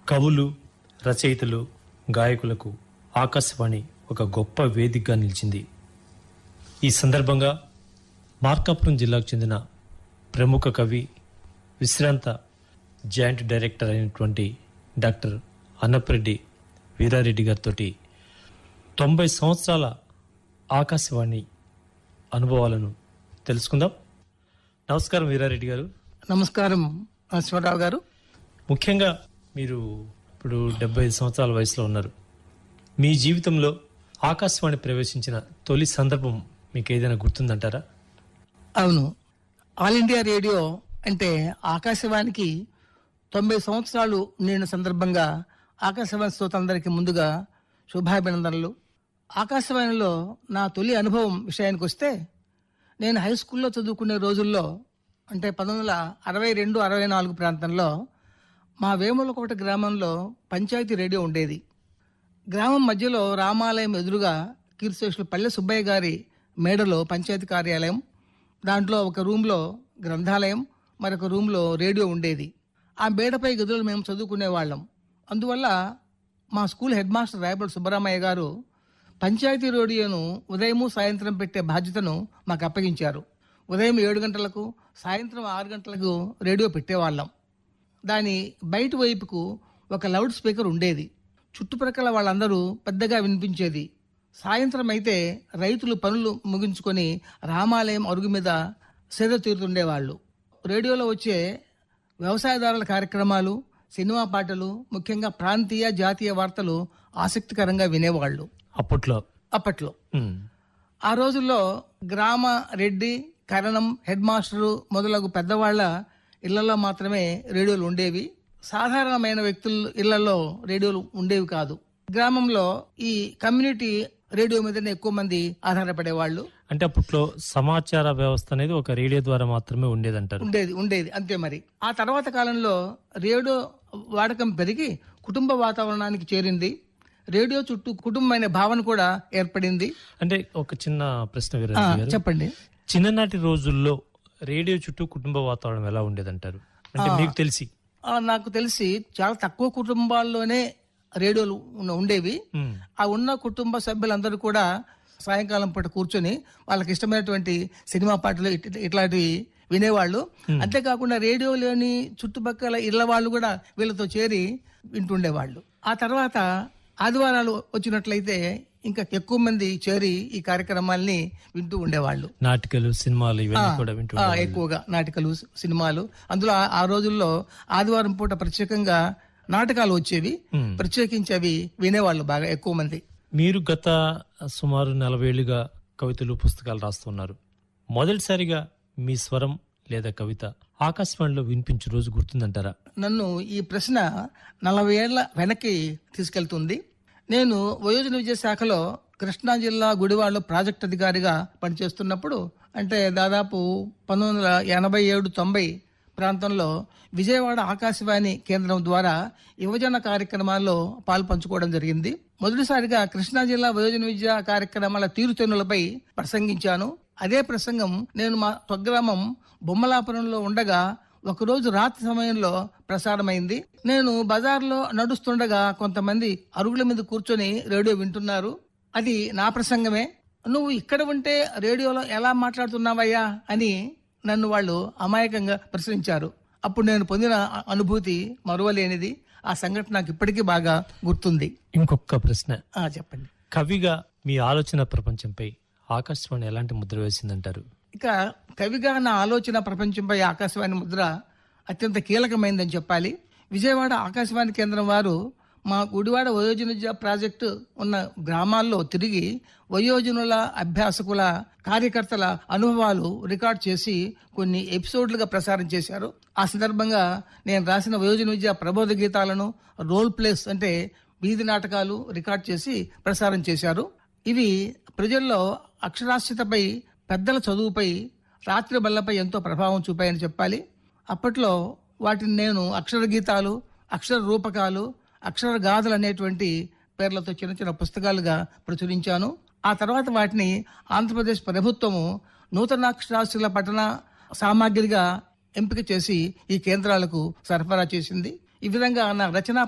కవులు రచయితలు గాయకులకు ఆకాశవాణి ఒక గొప్ప వేదికగా నిలిచింది ఈ సందర్భంగా మార్కాపురం జిల్లాకు చెందిన ప్రముఖ కవి విశ్రాంత జాయింట్ డైరెక్టర్ అయినటువంటి డాక్టర్ అన్నప్రెడ్డి వీరారెడ్డి గారితో తొంభై సంవత్సరాల ఆకాశవాణి అనుభవాలను తెలుసుకుందాం నమస్కారం వీరారెడ్డి గారు నమస్కారం నరసింహరావు గారు ముఖ్యంగా మీరు ఇప్పుడు డెబ్బై ఐదు సంవత్సరాల వయసులో ఉన్నారు మీ జీవితంలో ఆకాశవాణి ప్రవేశించిన తొలి సందర్భం మీకు ఏదైనా గుర్తుందంటారా అవును ఆల్ ఇండియా రేడియో అంటే ఆకాశవాణికి తొంభై సంవత్సరాలు నిండిన సందర్భంగా ఆకాశవాణి శ్రోతలందరికీ ముందుగా శుభాభినందనలు ఆకాశవాణిలో నా తొలి అనుభవం విషయానికి వస్తే నేను హై స్కూల్లో చదువుకునే రోజుల్లో అంటే పంతొమ్మిది వందల అరవై రెండు అరవై నాలుగు ప్రాంతంలో మా వేములకోట గ్రామంలో పంచాయతీ రేడియో ఉండేది గ్రామం మధ్యలో రామాలయం ఎదురుగా కీర్తిశేషులు పల్లె సుబ్బయ్య గారి మేడలో పంచాయతీ కార్యాలయం దాంట్లో ఒక రూమ్లో గ్రంథాలయం మరొక రూమ్లో రేడియో ఉండేది ఆ మేడపై గదులు మేము చదువుకునే వాళ్ళం అందువల్ల మా స్కూల్ హెడ్ మాస్టర్ రాయబడి సుబ్బరామయ్య గారు పంచాయతీ రేడియోను ఉదయము సాయంత్రం పెట్టే బాధ్యతను మాకు అప్పగించారు ఉదయం ఏడు గంటలకు సాయంత్రం ఆరు గంటలకు రేడియో పెట్టేవాళ్ళం దాని బయట వైపుకు ఒక లౌడ్ స్పీకర్ ఉండేది చుట్టుప్రక్కల వాళ్ళందరూ పెద్దగా వినిపించేది సాయంత్రం అయితే రైతులు పనులు ముగించుకొని రామాలయం అరుగు మీద సేద తీరుతుండేవాళ్ళు రేడియోలో వచ్చే వ్యవసాయదారుల కార్యక్రమాలు సినిమా పాటలు ముఖ్యంగా ప్రాంతీయ జాతీయ వార్తలు ఆసక్తికరంగా వినేవాళ్ళు అప్పట్లో అప్పట్లో ఉమ్, ఆ రోజుల్లో గ్రామ రెడ్డి కరణం హెడ్ మాస్టరు మొదలగు పెద్దవాళ్ల ఇళ్లలో మాత్రమే రేడియోలు ఉండేవి సాధారణమైన వ్యక్తుల ఇళ్లలో రేడియోలు ఉండేవి కాదు గ్రామంలో ఈ కమ్యూనిటీ రేడియో మీదనే ఎక్కువ మంది ఆధారపడేవాళ్ళు అంటే అప్పట్లో సమాచార వ్యవస్థ అనేది ఒక రేడియో ద్వారా మాత్రమే ఉండేదంటారు ఉండేది ఉండేది అంతే మరి ఆ తర్వాత కాలంలో రేడియో వాడకం పెరిగి కుటుంబ వాతావరణానికి చేరింది రేడియో చుట్టూ కుటుంబం అనే భావన కూడా ఏర్పడింది అంటే ఒక చిన్న ప్రశ్న ఆ, వీరారెడ్డి గారు చెప్పండి చిన్ననాటి రోజుల్లో రేడియో చుట్టూ కుటుంబ వాతావరణం ఎలా ఉండేదంటారు అంటే మీకు తెలిసి ఆ, నాకు తెలిసి చాలా తక్కువ కుటుంబాల్లోనే రేడియోలు ఉన్న- ఉండేవి ఉమ్, ఆ ఉన్న కుటుంబ సభ్యులందరూ కూడా సాయంకాలం పూట కూర్చొని వాళ్ళకి ఇష్టమైనటువంటి సినిమా పాటలు ఇట్- ఇట్లాంటివి వినేవాళ్ళు అంతేకాకుండా రేడియోలోని చుట్టుపక్కల ఇళ్ల వాళ్ళు కూడా వీళ్ళతో చేరి వింటుండేవాళ్ళు ఆ తర్వాత ఆదివారాలు వచ్చినట్లయితే ఇంకా ఎక్కువ మంది చేరి ఈ కార్యక్రమాల్ని వింటూ ఉండేవాళ్ళు నాటికలు సినిమాలు ఇవన్నీ కూడా వింటూ ఆ, ఎక్కువగా నాటకాలు సి- సినిమాలు అందులో ఆ- ఆ రోజుల్లో ఆదివారం పూట ప్రత్యేకంగా నాటకాలు వచ్చేవి Hmm. ప్రత్యేకించి అవి వినేవాళ్ళు బాగా ఎక్కువ మంది మీరు గత సుమారు నలభై ఏళ్ళుగా కవితలు పుస్తకాలు రాస్తున్నారు మొదటిసారిగా మీ స్వరం లేదా కవిత ఆకాశవాణిలో వినిపించే రోజు గుర్తుందంటారా నన్ను ఈ ప్రశ్న నలభై ఏళ్ల వెనక్కి తీసుకెళ్తుంది నేను వయోజన విద్యా శాఖలో కృష్ణా జిల్లా గుడివాడలో ప్రాజెక్ట్ అధికారిగా పనిచేస్తున్నప్పుడు అంటే దాదాపు పంతొమ్మిది వందల ఎనభై ఏడు తొంభై ప్రాంతంలో విజయవాడ ఆకాశవాణి కేంద్రం ద్వారా యువజన కార్యక్రమాల్లో పాలు పంచుకోవడం జరిగింది మొదటిసారిగా కృష్ణా జిల్లా వయోజన విద్యా కార్యక్రమాల తీరుతెన్నులపై ప్రసంగించాను అదే ప్రసంగం నేను మా స్వగ్రామం బొమ్మలాపురంలో ఉండగా ఒకరోజు రాత్రి సమయంలో ప్రసారమైంది నేను బజార్లో నడుస్తుండగా కొంతమంది అరుగుల మీద కూర్చొని రేడియో వింటున్నారు అది నా ప్రసంగమే నువ్వు ఇక్కడ ఉంటే రేడియోలో ఎలా మాట్లాడుతున్నావయ్యా అని నన్ను వాళ్ళు అమాయకంగా ప్రశ్నించారు అప్పుడు నేను పొందిన అ- అనుభూతి మరువలేనిది ఆ సంఘటన నాకు ఇప్పటికీ బాగా గుర్తుంది ఇంకొక ప్రశ్న ఆ చెప్పండి కవిగా మీ ఆలోచన ప్రపంచంపై ఆకాశవాణి ఎలాంటి ముద్ర వేసిందంటారు ఇక కవిగా నా ఆలోచన ప్రపంచంపై ఆకాశవాణి ముద్ర అత్యంత కీలకమైందని చెప్పాలి విజయవాడ ఆకాశవాణి కేంద్రం వారు మా గుడివాడ వయోజన విద్యా ప్రాజెక్టు ఉన్న గ్రామాల్లో తిరిగి వయోజనుల అభ్యాసకుల కార్యకర్తల అనుభవాలు రికార్డ్ చేసి కొన్ని ఎపిసోడ్లుగా ప్రసారం చేశారు ఆ సందర్భంగా నేను రాసిన వయోజన విద్యా ప్రబోధ గీతాలను రోల్ ప్లేస్ అంటే వీధి నాటకాలు రికార్డ్ చేసి ప్రసారం చేశారు ఇవి ప్రజల్లో అక్షరాస్యతపై పెద్దల చదువుపై రాత్రి బల్లపై ఎంతో ప్రభావం చూపాయని చెప్పాలి అప్పట్లో వాటిని నేను అక్షర గీతాలు అక్షర రూపకాలు అక్షర గాథలు అనేటువంటి పేర్లతో చిన్న చిన్న పుస్తకాలుగా ప్రచురించాను ఆ తర్వాత వాటిని ఆంధ్రప్రదేశ్ ప్రభుత్వము నూతనాక్షరాస్యుల పఠన సామాగ్రిగా ఎంపిక చేసి ఈ కేంద్రాలకు సరఫరా చేసింది ఈ విధంగా నా రచనా